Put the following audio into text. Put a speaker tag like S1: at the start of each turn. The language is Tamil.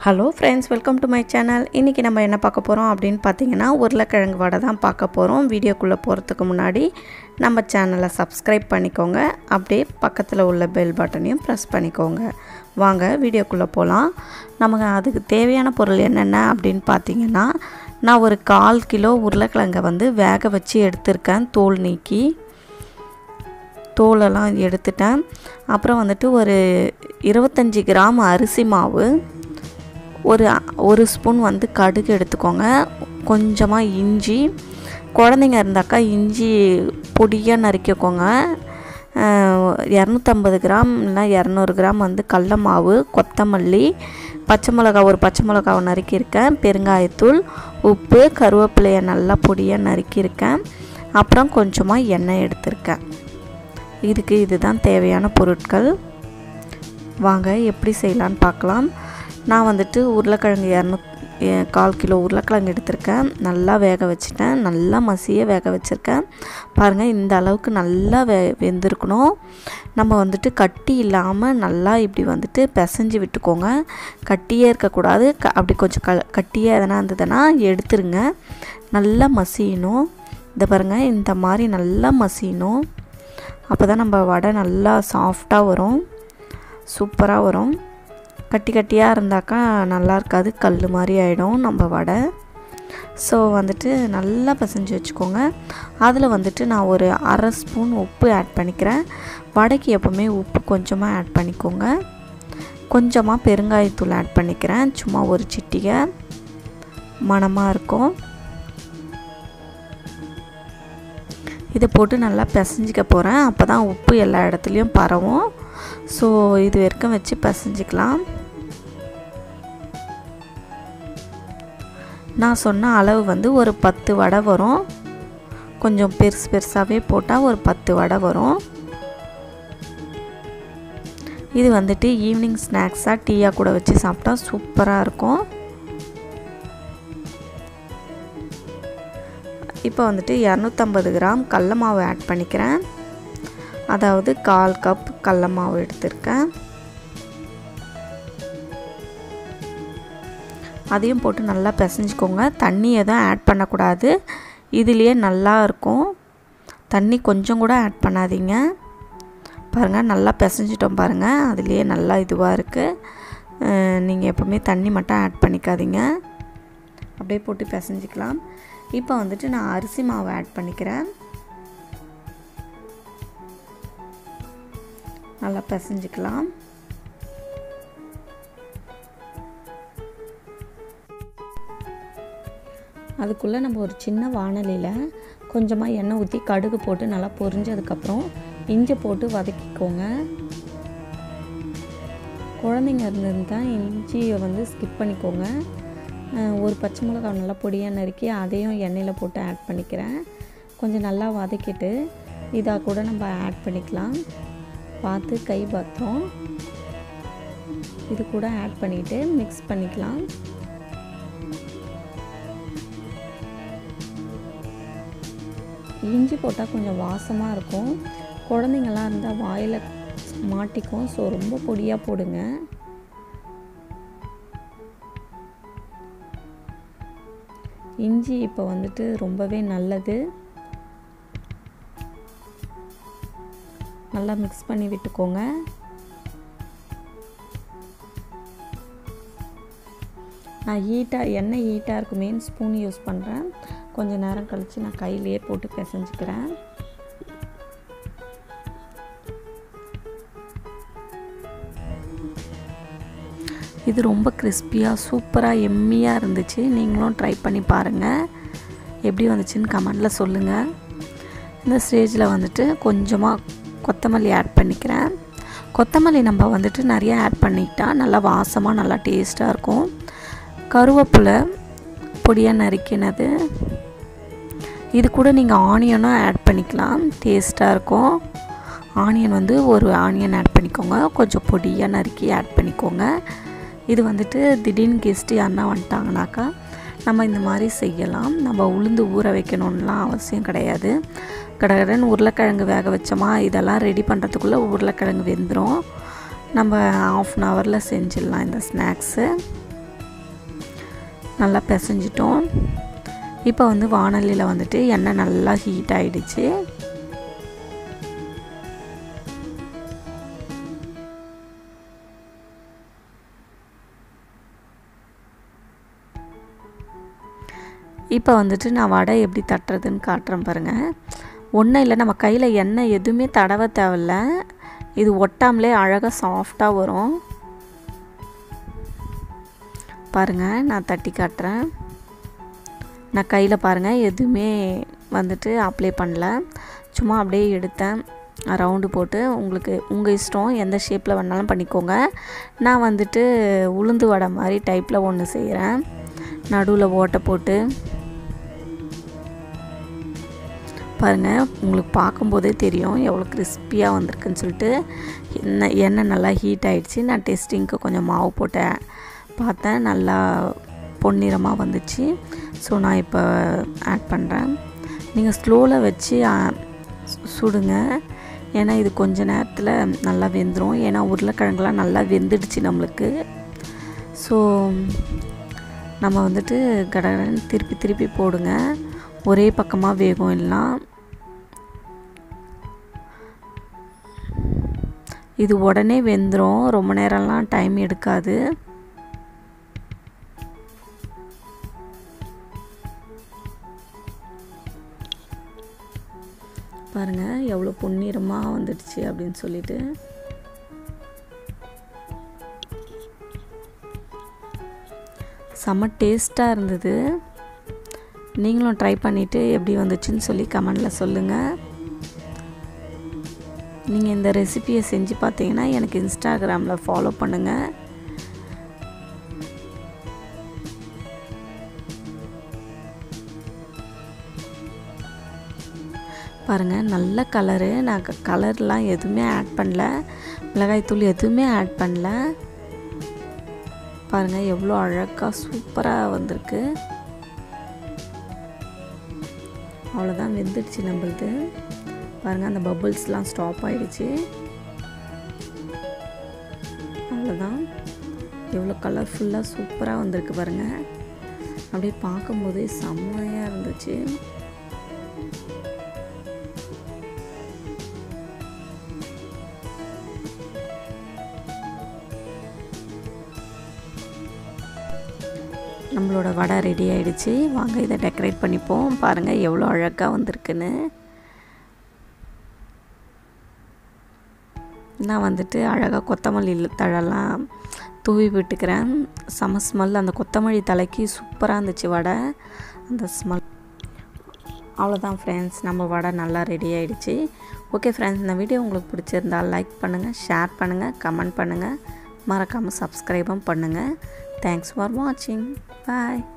S1: hello friends welcome to my channel இன்றைக்கி நம்ம என்ன பார்க்க போகிறோம் அப்படின்னு பார்த்தீங்கன்னா உருளைக்கிழங்கு வடை தான் பார்க்க போகிறோம் வீடியோக்குள்ளே போகிறதுக்கு முன்னாடி நம்ம சேனலை சப்ஸ்கிரைப் பண்ணிக்கோங்க அப்படியே பக்கத்தில் உள்ள பெல் பட்டனையும் ப்ரெஸ் பண்ணிக்கோங்க வாங்க வீடியோக்குள்ளே போகலாம் நமக்கு அதுக்கு தேவையான பொருள் என்னென்ன அப்படின்னு பார்த்தீங்கன்னா நான் ஒரு கால் கிலோ உருளைக்கிழங்கை வந்து வேக வச்சு எடுத்திருக்கேன் தோல் நீக்கி தோலெல்லாம் எடுத்துட்டேன் அப்புறம் வந்துட்டு ஒரு இருபத்தஞ்சி கிராம் அரிசி மாவு ஒரு ஒரு ஸ்பூன் வந்து கடுகு எடுத்துக்கோங்க கொஞ்சமாக இஞ்சி குழந்தைங்க இருந்தாக்கா இஞ்சி பொடியாக நறுக்கிக்கோங்க இரநூத்தம்பது கிராம் இல்லை இரநூறு கிராம் வந்து கடல மாவு கொத்தமல்லி பச்சை மிளகா ஒரு பச்சை மிளகாவை நறுக்கியிருக்கேன் பெருங்காயத்தூள் உப்பு கருவேப்பிலையை நல்லா பொடியாக நறுக்கியிருக்கேன் அப்புறம் கொஞ்சமாக எண்ணெய் எடுத்திருக்கேன் இதுக்கு இதுதான் தேவையான பொருட்கள் வாங்க எப்படி செய்யலான்னு பார்க்கலாம் நான் வந்துட்டு உருளைக்கிழங்கு இரநூ கால் கிலோ உருளைக்கிழங்கு எடுத்திருக்கேன் நல்லா வேக வச்சுட்டேன் நல்லா மசிய வேக வச்சுருக்கேன் பாருங்கள் இந்த அளவுக்கு நல்லா வே வெந்திருக்கணும் நம்ம வந்துட்டு கட்டி இல்லாமல் நல்லா இப்படி வந்துட்டு பிசைஞ்சு விட்டுக்கோங்க கட்டியே இருக்கக்கூடாது க அப்படி கொஞ்சம் க கட்டியே எதனா இருந்ததுன்னா எடுத்துருங்க நல்லா மசியணும் இந்த பாருங்கள் இந்த மாதிரி நல்லா மசியணும் அப்போ தான் நம்ம வடை நல்லா சாஃப்டாக வரும் சூப்பராக வரும் கட்டி கட்டியாக இருந்தாக்கா நல்லா இருக்காது கல் மாதிரி ஆகிடும் நம்ம வடை ஸோ வந்துட்டு நல்லா பசைஞ்சு வச்சுக்கோங்க அதில் வந்துட்டு நான் ஒரு அரை ஸ்பூன் உப்பு ஆட் பண்ணிக்கிறேன் வடைக்கு எப்போவுமே உப்பு கொஞ்சமாக ஆட் பண்ணிக்கோங்க கொஞ்சமாக பெருங்காயத்தூள் ஆட் பண்ணிக்கிறேன் சும்மா ஒரு சிட்டிகை மணமாக இருக்கும் இதை போட்டு நல்லா பிசைஞ்சிக்க போகிறேன் அப்போ தான் உப்பு எல்லா இடத்துலையும் பரவும் ஸோ இது வரைக்கும் வச்சு பிசைஞ்சிக்கலாம் நான் சொன்ன அளவு வந்து ஒரு பத்து வடை வரும் கொஞ்சம் பெருசு பெருசாகவே போட்டால் ஒரு பத்து வடை வரும் இது வந்துட்டு ஈவினிங் ஸ்நாக்ஸாக டீயாக கூட வச்சு சாப்பிட்டா சூப்பராக இருக்கும் இப்போ வந்துட்டு இரநூத்தம்பது கிராம் கடல மாவு ஆட் பண்ணிக்கிறேன் அதாவது கால் கப் கடல மாவு எடுத்திருக்கேன் அதையும் போட்டு நல்லா பிசைஞ்சிக்கோங்க தண்ணி எதுவும் ஆட் பண்ணக்கூடாது இதுலேயே நல்லா இருக்கும் தண்ணி கொஞ்சம் கூட ஆட் பண்ணாதீங்க பாருங்கள் நல்லா பிசைஞ்சிட்டோம் பாருங்கள் அதுலேயே நல்லா இதுவாக இருக்குது நீங்கள் எப்போவுமே தண்ணி மட்டும் ஆட் பண்ணிக்காதீங்க அப்படியே போட்டு பிசைஞ்சிக்கலாம் இப்போ வந்துட்டு நான் அரிசி மாவு ஆட் பண்ணிக்கிறேன் நல்லா பிசைஞ்சிக்கலாம் அதுக்குள்ளே நம்ம ஒரு சின்ன வானலியில் கொஞ்சமாக எண்ணெய் ஊற்றி கடுகு போட்டு நல்லா பொரிஞ்சதுக்கப்புறம் இஞ்சி போட்டு வதக்கிக்கோங்க குழந்தைங்க இருந்திருந்தால் இஞ்சியை வந்து ஸ்கிப் பண்ணிக்கோங்க ஒரு பச்சை மிளகாய் நல்லா பொடியாக நறுக்கி அதையும் எண்ணெயில் போட்டு ஆட் பண்ணிக்கிறேன் கொஞ்சம் நல்லா வதக்கிட்டு இதாக கூட நம்ம ஆட் பண்ணிக்கலாம் பார்த்து கை பாத்திரம் இது கூட ஆட் பண்ணிவிட்டு மிக்ஸ் பண்ணிக்கலாம் இஞ்சி போட்டால் கொஞ்சம் வாசமாக இருக்கும் குழந்தைங்களாம் இருந்தால் வாயில் மாட்டிக்கும் ஸோ ரொம்ப பொடியாக போடுங்க இஞ்சி இப்போ வந்துட்டு ரொம்பவே நல்லது நல்லா மிக்ஸ் பண்ணி விட்டுக்கோங்க நான் ஹீட்டாக எண்ணெய் ஹீட்டாக இருக்குமேன்னு ஸ்பூன் யூஸ் பண்ணுறேன் கொஞ்சம் நேரம் கழித்து நான் கையிலேயே போட்டு பிசைஞ்சிக்கிறேன் இது ரொம்ப கிறிஸ்பியாக சூப்பராக எம்மியாக இருந்துச்சு நீங்களும் ட்ரை பண்ணி பாருங்கள் எப்படி வந்துச்சுன்னு கமெண்டில் சொல்லுங்கள் இந்த ஸ்டேஜில் வந்துட்டு கொஞ்சமாக கொத்தமல்லி ஆட் பண்ணிக்கிறேன் கொத்தமல்லி நம்ம வந்துட்டு நிறைய ஆட் பண்ணிக்கிட்டால் நல்லா வாசமாக நல்லா டேஸ்ட்டாக இருக்கும் கருவேப்பிலை பொடியாக நறுக்கினது இது கூட நீங்கள் ஆனியனும் ஆட் பண்ணிக்கலாம் டேஸ்ட்டாக இருக்கும் ஆனியன் வந்து ஒரு ஆனியன் ஆட் பண்ணிக்கோங்க கொஞ்சம் பொடியாக நறுக்கி ஆட் பண்ணிக்கோங்க இது வந்துட்டு திடீர்னு கெஸ்ட்டு யாருன்னா வந்துட்டாங்கனாக்கா நம்ம இந்த மாதிரி செய்யலாம் நம்ம உளுந்து ஊற வைக்கணும்லாம் அவசியம் கிடையாது கடகடன்னு உருளைக்கிழங்கு வேக வச்சோமா இதெல்லாம் ரெடி பண்ணுறதுக்குள்ளே உருளைக்கிழங்கு வெந்துடும் நம்ம ஆஃப் அன் ஹவரில் செஞ்சிடலாம் இந்த ஸ்நாக்ஸு நல்லா பிசைஞ்சிட்டோம் இப்போ வந்து வானலியில் வந்துட்டு எண்ணெய் நல்லா ஹீட் ஆகிடுச்சு இப்போ வந்துட்டு நான் வடை எப்படி தட்டுறதுன்னு காட்டுறேன் பாருங்கள் ஒன்றும் இல்லை நம்ம கையில் எண்ணெய் எதுவுமே தடவ தேவையில்ல இது ஒட்டாமலே அழகாக சாஃப்டாக வரும் பாருங்கள் நான் தட்டி காட்டுறேன் நான் கையில் பாருங்கள் எதுவுமே வந்துட்டு அப்ளை பண்ணல சும்மா அப்படியே எடுத்தேன் ரவுண்டு போட்டு உங்களுக்கு உங்கள் இஷ்டம் எந்த ஷேப்பில் வேணாலும் பண்ணிக்கோங்க நான் வந்துட்டு உளுந்து வடை மாதிரி டைப்பில் ஒன்று செய்கிறேன் நடுவில் ஓட்டை போட்டு பாருங்கள் உங்களுக்கு பார்க்கும்போதே தெரியும் எவ்வளோ கிறிஸ்பியாக வந்திருக்குன்னு சொல்லிட்டு எண்ணெய் எண்ணெய் நல்லா ஹீட் ஆகிடுச்சு நான் டெஸ்டிங்க்கு கொஞ்சம் மாவு போட்டேன் பார்த்தேன் நல்லா பொன்னிறமாக வந்துச்சு ஸோ நான் இப்போ ஆட் பண்ணுறேன் நீங்கள் ஸ்லோவில் வச்சு சுடுங்க ஏன்னா இது கொஞ்ச நேரத்தில் நல்லா வெந்துடும் ஏன்னா உருளைக்கிழங்குலாம் நல்லா வெந்துடுச்சு நம்மளுக்கு ஸோ நம்ம வந்துட்டு கடகடன்னு திருப்பி திருப்பி போடுங்க ஒரே பக்கமாக வேகும் எல்லாம் இது உடனே வெந்துடும் ரொம்ப நேரம்லாம் டைம் எடுக்காது பாருங்கள் எவ்வளோ பொன்னிறமாக வந்துடுச்சு அப்படின்னு சொல்லிட்டு செம்ம டேஸ்ட்டாக இருந்தது நீங்களும் ட்ரை பண்ணிவிட்டு எப்படி வந்துச்சுன்னு சொல்லி கமெண்டில் சொல்லுங்கள் நீங்கள் இந்த ரெசிப்பியை செஞ்சு பார்த்தீங்கன்னா எனக்கு இன்ஸ்டாகிராமில் ஃபாலோ பண்ணுங்கள் பாருங்கள் நல்ல கலரு நான் கலர்லாம் எதுவுமே ஆட் பண்ணல மிளகாய்த்தூள் எதுவுமே ஆட் பண்ணல பாருங்கள் எவ்வளோ அழகாக சூப்பராக வந்திருக்கு அவ்வளோதான் வெந்துடுச்சு நம்மளுது பாருங்கள் அந்த பபுள்ஸ்லாம் ஸ்டாப் ஆகிடுச்சு அவ்வளோதான் எவ்வளோ கலர்ஃபுல்லாக சூப்பராக வந்திருக்கு பாருங்கள் அப்படியே பார்க்கும்போதே செம்மையாக இருந்துச்சு நம்மளோட வடை ரெடி ஆகிடுச்சு வாங்க இதை டெக்கரேட் பண்ணிப்போம் பாருங்கள் எவ்வளோ அழகாக வந்திருக்குன்னு நான் வந்துட்டு அழகாக கொத்தமல்லி தழெல்லாம் தூவி விட்டுக்கிறேன் செம ஸ்மெல் அந்த கொத்தமல்லி தலைக்கு சூப்பராக இருந்துச்சு வடை அந்த ஸ்மெல் அவ்வளோதான் ஃப்ரெண்ட்ஸ் நம்ம வடை நல்லா ரெடி ஆகிடுச்சு ஓகே ஃப்ரெண்ட்ஸ் இந்த வீடியோ உங்களுக்கு பிடிச்சிருந்தா லைக் பண்ணுங்கள் ஷேர் பண்ணுங்கள் கமெண்ட் பண்ணுங்கள் மறக்காமல் சப்ஸ்கிரைபும் பண்ணுங்கள் தேங்க்ஸ் ஃபார் வாட்சிங் பாய்